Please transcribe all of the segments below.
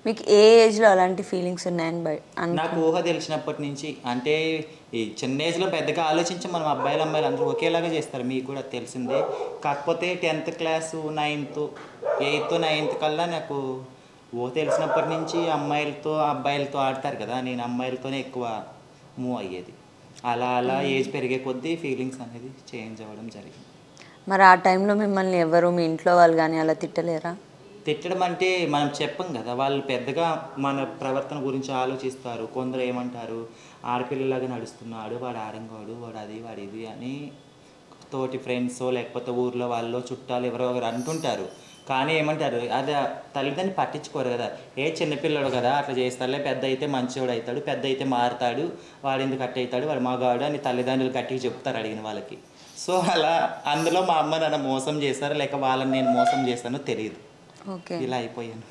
మీకు ఏ ఏజ్లో అలాంటి ఫీలింగ్స్ ఉన్నాయని బయ అన్- నాకు ఊహ తెలిసినప్పటి నుంచి అంటే ఈ చిన్న ఏజ్లో పెద్దగా ఆలోచించి మనం అబ్బాయిలు అమ్మాయిలు అందరూ ఒకేలాగా చేస్తారు మీకు కూడా తెలిసిందే కాకపోతే tenth class ninth eighth ninth కల్లా నాకు ఊహ తెలిసినప్పటి నుంచి అమ్మాయిలతో అబ్బాయిలతో ఆడతారు కదా నేను అమ్మాయిలతోనే ఎక్కువ మూవ్ అయ్యేది అలా అలా ఏజ్ పెరిగే కొద్దీ ఫీలింగ్స్ అనేది చేంజ్ అవ్వడం జరిగింది మరి ఆ టైంలో మిమ్మల్ని ఎవరు మీ ఇంట్లో వాళ్ళు కానీ అలా తిట్టలేరా తిట్టడం అంటే మనం చెప్పం కదా వాళ్ళు పెద్దగా మన ప్రవర్తన గురించి ఆలోచిస్తారు కొందరు ఏమంటారు ఆడపిల్లలాగా నడుస్తున్నాడు వాడు ఆడంగాడు వాడు అది వాడు ఇది అని తోటి ఫ్రెండ్స్ లేకపోతే ఊర్లో వాళ్ళు చుట్టాలు ఎవరో ఒకరు అంటుంటారు కానీ ఏమంటారు అది ఆ తల్లిదండ్రులు పట్టించుకోరు కదా ఏ చిన్నపిల్లడు కదా అట్లా చేస్తాడులే పెద్ద అయితే మంచివాడు అవుతాడు పెద్ద అయితే మారుతాడు వాడు ఎందుకు కట్ అవుతాడు వాడు మగాడు అని తల్లిదండ్రులు గట్టిగా చెప్తారు అడిగిన వాళ్ళకి సో అలా అందులో మా అమ్మ నన్ను మోసం చేశారు లేక వాళ్ళని నేను మోసం చేశానో తెలియదు ఓకే ఇలా అయిపోయాను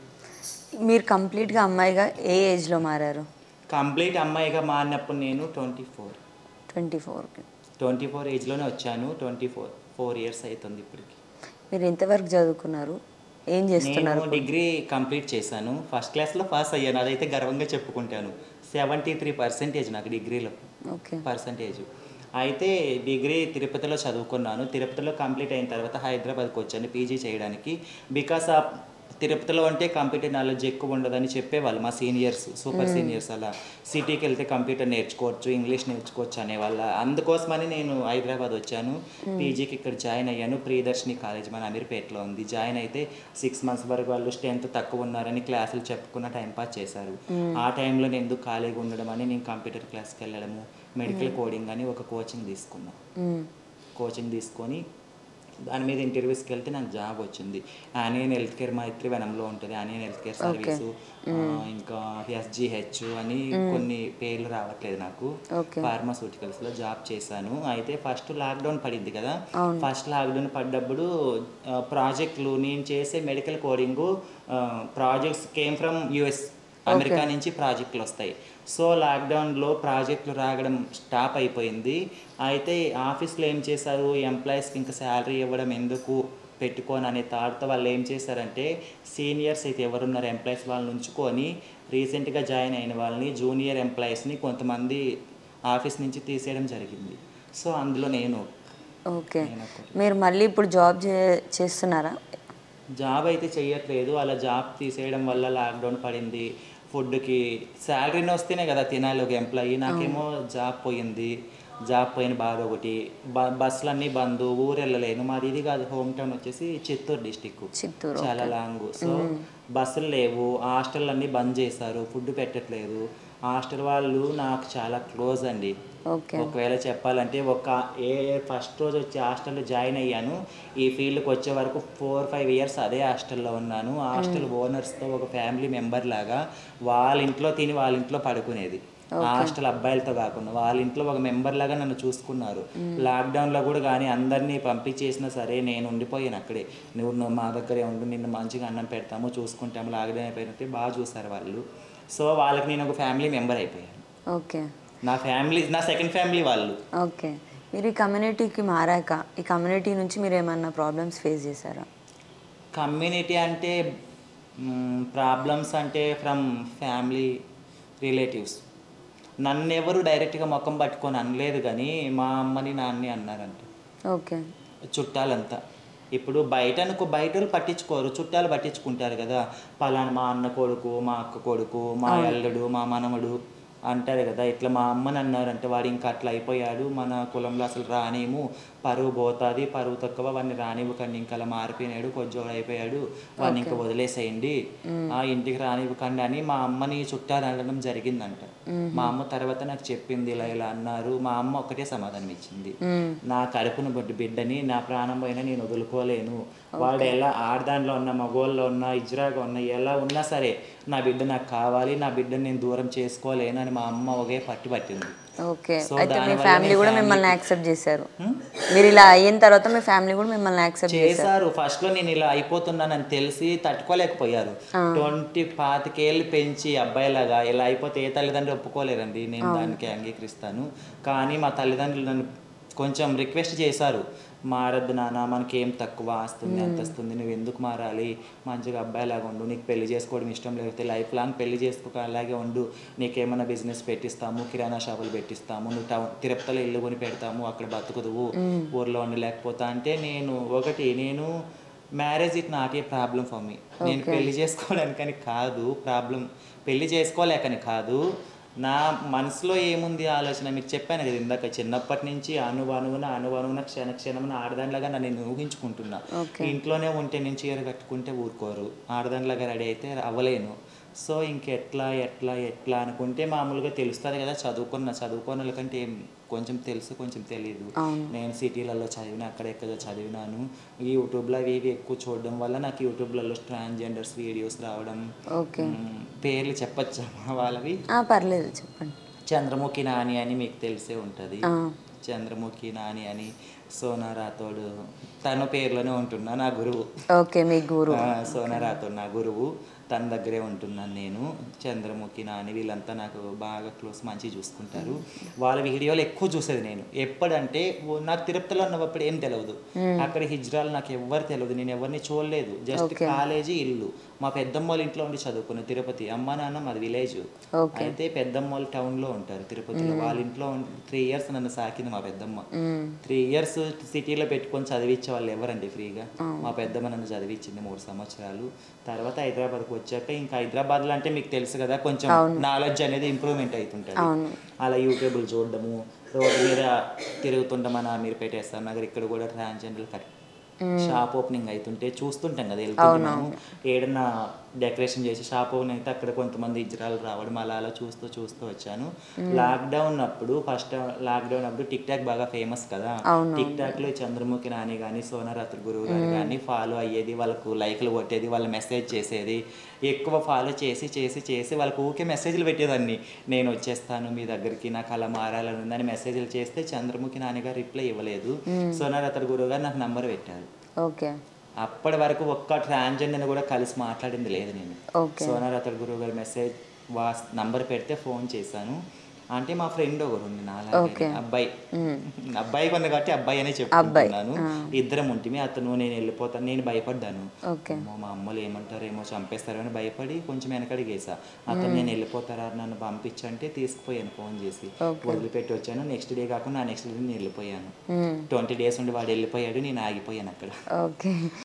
మీరు కంప్లీట్గా అమ్మాయిగా ఏ ఏజ్లో మారారు కంప్లీట్ అమ్మాయిగా మారినప్పుడు నేను ట్వంటీ ఫోర్ ట్వంటీ ఫోర్కి ట్వంటీ ఫోర్ ఏజ్లోనే వచ్చాను ట్వంటీ ఫోర్ ఫోర్ ఇయర్స్ అవుతుంది ఇప్పటికి మీరు ఎంతవరకు చదువుకున్నారు ఏం చేస్తున్నారు నేను డిగ్రీ కంప్లీట్ చేశాను ఫస్ట్ క్లాస్లో పాస్ అయ్యాను అదైతే గర్వంగా చెప్పుకుంటాను సెవెంటీ త్రీ పర్సెంటేజ్ నాకు డిగ్రీలో ఓకే పర్సంటేజ్ అయితే డిగ్రీ తిరుపతిలో చదువుకున్నాను తిరుపతిలో కంప్లీట్ అయిన తర్వాత హైదరాబాద్కి వచ్చాను పీజీ చేయడానికి బికాస్ ఆఫ్ తిరుపతిలో అంటే కంప్యూటర్ నాలెడ్జ్ ఎక్కువ ఉండదని చెప్పేవాళ్ళు మా సీనియర్స్ సూపర్ సీనియర్స్ అలా సిటీకి వెళ్తే కంప్యూటర్ నేర్చుకోవచ్చు ఇంగ్లీష్ నేర్చుకోవచ్చు అనేవాళ్ళ అందుకోసమని నేను హైదరాబాద్ వచ్చాను పీజీకి ఇక్కడ జాయిన్ అయ్యాను ప్రియదర్శిని కాలేజ్ మన అమీర్పేటలో ఉంది జాయిన్ అయితే సిక్స్ మంత్స్ వరకు వాళ్ళు స్ట్రెంత్ తక్కువ ఉన్నారని క్లాసులు చెప్పుకున్న టైం పాస్ చేశారు ఆ టైంలో నేను ఎందుకు ఖాళీగా ఉండడం అని నేను కంప్యూటర్ క్లాస్కి వెళ్ళడము మెడికల్ కోడింగ్ అని ఒక కోచింగ్ తీసుకున్నాను మ్మ్. కోచింగ్ తీసుకొని దాని మీద ఇంటర్వ్యూస్కి వెళ్తే నాకు జాబ్ వచ్చింది ఆనియన్ హెల్త్ కేర్ మైత్రి వనంలో ఉంటుంది ఆనియన్ హెల్త్ కేర్ సర్వీసు ఇంకా ఎస్జిహెచ్ అని కొన్ని పేర్లు రావట్లేదు నాకు ఓకే ఫార్మాస్యూటికల్స్లో జాబ్ చేశాను అయితే ఫస్ట్ లాక్డౌన్ పడింది కదా ఫస్ట్ లాక్డౌన్ పడ్డప్పుడు ఆ, ప్రాజెక్టులు నేను చేసే medical coding projects came from US America నుంచి ప్రాజెక్టులు వస్తాయి సో లాక్డౌన్లో ప్రాజెక్టులు రావడం స్టాప్ అయిపోయింది అయితే ఆఫీస్లో ఏం చేశారు ఎంప్లాయీస్కి ఇంకా శాలరీ ఇవ్వడం ఎందుకు పెట్టుకొని అనే థాట్తో వాళ్ళు ఏం చేశారంటే సీనియర్స్ అయితే ఎవరున్నారు ఎంప్లాయీస్ వాళ్ళని ఉంచుకొని రీసెంట్గా జాయిన్ అయిన వాళ్ళని జూనియర్ ఎంప్లాయీస్ని కొంతమంది ఆఫీస్ నుంచి తీసేయడం జరిగింది సో అందులో నేను ఓకే నేను ఒకటి. మీరు మళ్ళీ ఇప్పుడు జాబ్ చే చేస్తున్నారా జాబ్ అయితే చెయ్యట్లేదు అలా జాబ్ తీసేయడం వల్ల లాక్డౌన్ పడింది ఫుడ్కి శాలరీని వస్తేనే కదా తినాలి ఒక ఎంప్లాయీ నాకేమో జాబ్ పోయింది జాబ్ పోయిన బాధ ఒకటి బ బస్సులన్నీ బంద్ ఊరు వెళ్ళలేను మాది ఇది కాదు హోమ్ టౌన్ వచ్చేసి చిత్తూరు డిస్టిక్ చిత్తూరు చాలా లాంగ్ సో బస్సులు లేవు హాస్టల్ అన్నీ బంద్ చేశారు ఫుడ్ పెట్టట్లేదు హాస్టల్ వాళ్ళు నాకు చాలా క్లోజ్ అండి ఓకే ఒకవేళ చెప్పాలంటే ఒక ఏ ఫస్ట్ రోజు వచ్చి హాస్టల్లో జాయిన్ అయ్యాను ఈ ఫీల్డ్కి వచ్చే వరకు ఫోర్ ఫైవ్ ఇయర్స్ అదే హాస్టల్లో ఉన్నాను హాస్టల్ ఓనర్స్తో ఒక ఫ్యామిలీ మెంబర్ లాగా వాళ్ళ ఇంట్లో తిని వాళ్ళ ఇంట్లో పడుకునేది హాస్టల్ అబ్బాయిలతో కాకుండా వాళ్ళ ఇంట్లో ఒక మెంబర్ లాగా నన్ను చూసుకున్నారు లాక్డౌన్లో కూడా కానీ అందరినీ పంపించేసినా సరే నేను ఉండిపోయాను అక్కడే నువ్వు నువ్వు మా దగ్గరే ఉండు నిన్ను మంచిగా అన్నం పెడతాము చూసుకుంటాము లాక్డౌన్ అయిపోయినట్టు బాగా చూసారు వాళ్ళు సో వాళ్ళకి నేను ఒక ఫ్యామిలీ మెంబర్ అయిపోయాను ఓకే నా ఫ్యామిలీ నా సెకండ్ ఫ్యామిలీ వాళ్ళు ఓకే మీరు ఈ కమ్యూనిటీకి మారాక ఈ కమ్యూనిటీ నుంచి మీరు ఏమన్నా ప్రాబ్లమ్స్ ఫేస్ చేశారా కమ్యూనిటీ అంటే ప్రాబ్లమ్స్ అంటే ఫ్రమ్ ఫ్యామిలీ రిలేటివ్స్ నన్ను ఎవరు డైరెక్ట్గా ముఖం పట్టుకొని అనలేదు కానీ మా అమ్మని నాన్నని అన్నారంట ఓకే చుట్టాలంతా ఇప్పుడు బయట అనుకో బయట వాళ్ళు పట్టించుకోరు చుట్టాలు పట్టించుకుంటారు కదా పలానా మా అన్న కొడుకు మా అక్క కొడుకు మా అల్లుడు మా మనవడు అంటారు కదా ఇట్లా మా అమ్మని అన్నారంటే వాడు ఇంకా అట్లా అయిపోయాడు మన కులంలో అసలు రానేము పరువు పోతుంది పరువు తక్కువ వాడిని రానివ్వకండి ఇంకా అలా మారిపోయినాడు కొంచెం అయిపోయాడు వాడిని ఇంకా వదిలేసేయండి ఆ ఇంటికి రానివ్వకండి అని మా అమ్మని చుట్టాలు అనడం జరిగిందంట మా అమ్మ తర్వాత నాకు చెప్పింది ఇలా ఇలా అన్నారు మా అమ్మ ఒకటే సమాధానం ఇచ్చింది నా కడుపున బొడ్డు బిడ్డని నా ప్రాణం పోయినా నేను వదులుకోలేను వాడు ఎలా ఆడదాంట్లో ఉన్న మగోళ్ళలో ఉన్న ఇజ్రాగా ఉన్న ఎలా ఉన్నా సరే నా బిడ్డ నాకు కావాలి నా బిడ్డని నేను దూరం చేసుకోలేను అని మా అమ్మ ఒకే పట్టు పట్టింది ఓకే సో అయితే మీ దానివల్ల ఫ్యామిలీ మీ కూడా family- మిమ్మల్ని యాక్సెప్ట్ చేశారు మీరు ఇలా అయిన తర్వాత మీ ఫ్యామిలీ కూడా మిమ్మల్ని యాక్సెప్ట్ చేశారు చేశారు ఫస్ట్ లో నేను ఇలా అయిపోతున్నానని తెలిసి తట్టుకోలేకపోయారు ట్వంటీ పాతికేళ్ళు పెంచి అబ్బాయిలాగా ఇలా అయిపోతే ఏ తల్లిదండ్రులు ఒప్పుకోలేరండి నేను దానికి అంగీకరిస్తాను కానీ మా తల్లిదండ్రులు నన్ను కొంచెం రిక్వెస్ట్ చేశారు మారద్దు నాన్న మనకేం తక్కువ వస్తుంది అంత వస్తుంది నువ్వు ఎందుకు మారాలి మంచిగా అబ్బాయిలాగా ఉండు నీకు పెళ్లి చేసుకోవడం ఇష్టం లేకపోతే లైఫ్ లాంగ్ పెళ్లి చేసుకోక అలాగే ఉండు నీకేమైనా బిజినెస్ పెట్టిస్తాము కిరాణా షాపులు పెట్టిస్తాము నువ్వు టౌన్ తిరుపతిలో ఇల్లు కొని పెడతాము అక్కడ బతుకుదువు ఊర్లో ఉండలేకపోతా అంటే నేను ఒకటి నేను marriage it not a problem for me నేను పెళ్లి చేసుకోవడానికని కాదు ప్రాబ్లం పెళ్లి చేసుకోలేకని కాదు నా మనసులో ఏముంది ఆలోచన మీకు చెప్పాను కదా ఇందాక చిన్నప్పటి నుంచి అణువణువున అణువణువున క్షణ క్షణమున ఆడదానిలాగా నన్ను నేను ఊహించుకుంటున్నా ఇంట్లోనే ఉంటే నేను చీర కట్టుకుంటే ఊరుకోరు ఆడదానిలాగా రెడీ అయితే అవ్వలేను సో ఇంకెట్లా ఎట్లా ఎట్లా అనుకుంటే మామూలుగా తెలుస్తుంది కదా చదువుకున్న చదువుకున్న వాళ్ళకంటే ఏం కొంచెం తెలుసు కొంచెం తెలియదు నేను సిటీలలో చదివిన అక్కడ ఎక్కడ చదివినాను ఈ యూట్యూబ్లో అవి ఇవి ఎక్కువ చూడడం వల్ల నాకు యూట్యూబ్లలో ట్రాన్స్జెండర్స్ వీడియోస్ రావడం ఓకే మ్, పేర్లు చెప్పచ్చా వాళ్ళవి ఆ, పర్లేదు చెప్పండి చంద్రముఖి నాని అని మీకు తెలిసే ఉంటుంది ఆ, చంద్రముఖి నాని అని సోనా రాథోడ్ తన పేర్లోనే ఉంటున్నా నా గురువు ఓకే మీ గురు ఆ, సోనా రాథోడ్ నా గురువు తన దగ్గరే ఉంటున్నాను నేను చంద్రముఖి నాని వీళ్ళంతా నాకు బాగా క్లోజ్ మంచిగా చూసుకుంటారు వాళ్ళ వీడియోలు ఎక్కువ చూసేది నేను ఎప్పుడంటే ఓ- నాకు తిరుపతిలో ఉన్నప్పుడు ఏం తెలియదు అక్కడ హిజ్రాలు నాకు ఎవ్వరు తెలియదు నేను ఎవరిని చూడలేదు జస్ట్ కాలేజీ ఇల్లు మా పెద్దమ్మ వాళ్ళ ఇంట్లో ఉండి చదువుకున్న తిరుపతి అమ్మ నాన్న మాది విలేజ్ ఓకే అయితే పెద్దమ్మ వాళ్ళు టౌన్లో ఉంటారు తిరుపతిలో వాళ్ళ ఇంట్లో త్రీ ఇయర్స్ నన్ను సాకింది మా పెద్దమ్మ త్రీ ఇయర్స్ సిటీలో పెట్టుకొని చదివించే వాళ్ళు ఎవరండి ఫ్రీగా మా పెద్దమ్మ నన్ను చదివించింది మూడు సంవత్సరాలు తర్వాత హైదరాబాద్కి వచ్చాక ఇంకా హైదరాబాద్లో అంటే మీకు తెలుసు కదా కొంచెం నాలెడ్జ్ అనేది ఇంప్రూవ్మెంట్ అవుతుంటుంది అవును అలా యూట్యూబ్లు చూడడము రోడ్డు మీద తిరుగుతుంటాం మన మీరు పెట్టేస్తాం నగర్ ఇక్కడ కూడా ట్రాన్స్జెండర్ కట్ షాప్ ఓపెనింగ్ అవుతుంటే చూస్తుంటాం కదా వెళ్తున్నాము ఏడన్నా డెకరేషన్ చేసి షాప్ ఓపెన్ అయితే అక్కడ కొంతమంది ఇజ్రాలు రావడం అలా అలా చూస్తూ చూస్తూ వచ్చాను లాక్డౌన్ అప్పుడు ఫస్ట్ లాక్డౌన్ అప్పుడు టిక్ టాక్ బాగా ఫేమస్ కదా టిక్ టాక్ లో చంద్రముఖి నాని కానీ సోనారాత్రి గురువు గారు కానీ ఫాలో అయ్యేది వాళ్ళకు లైక్లు కొట్టేది వాళ్ళ మెసేజ్ చేసేది ఎక్కువ ఫాలో చేసి చేసి చేసి వాళ్ళకు ఊకే మెసేజ్లు పెట్టేదాన్ని నేను వచ్చేస్తాను మీ దగ్గరికి నాకు అలా మారాలని ఉందని మెసేజ్లు చేస్తే చంద్రముఖి నాని గారు రిప్లై ఇవ్వలేదు సోనారాత్రి గురువు గారు నాకు నంబర్ పెట్టారు ఓకే అప్పటి వరకు ఒక్క ట్రాన్స్జెండర్ కూడా కలిసి మాట్లాడింది లేదు నేను ఓకే సోనారాత్రి గురువు గారు మెసేజ్ వా నంబర్ పెడితే ఫోన్ చేశాను అంటే మా ఫ్రెండ్ ఒకరు ఉంది నాలాగే అబ్బాయి అబ్బాయి కొన్న కాబట్టి అబ్బాయి అనే చెప్పుకుంటున్నాను ఇద్దరం ఉంటుంది అతను నేను వెళ్ళిపోతాను నేను భయపడ్డాను ఓకే అమ్మో మా అమ్మలు ఏమంటారేమో చంపేస్తారో అని భయపడి కొంచెం వెనకడిగేసా అతను నేను వెళ్ళిపోతారా నన్ను పంపించంటే తీసుకుపోయాను ఫోన్ చేసి వదిలిపెట్టి వచ్చాను నెక్స్ట్ డే కాకుండా నెక్స్ట్ డే నేను వెళ్ళిపోయాను ట్వంటీ డేస్ ఉండి వాడు వెళ్ళిపోయాడు నేను ఆగిపోయాను అక్కడ ఓకే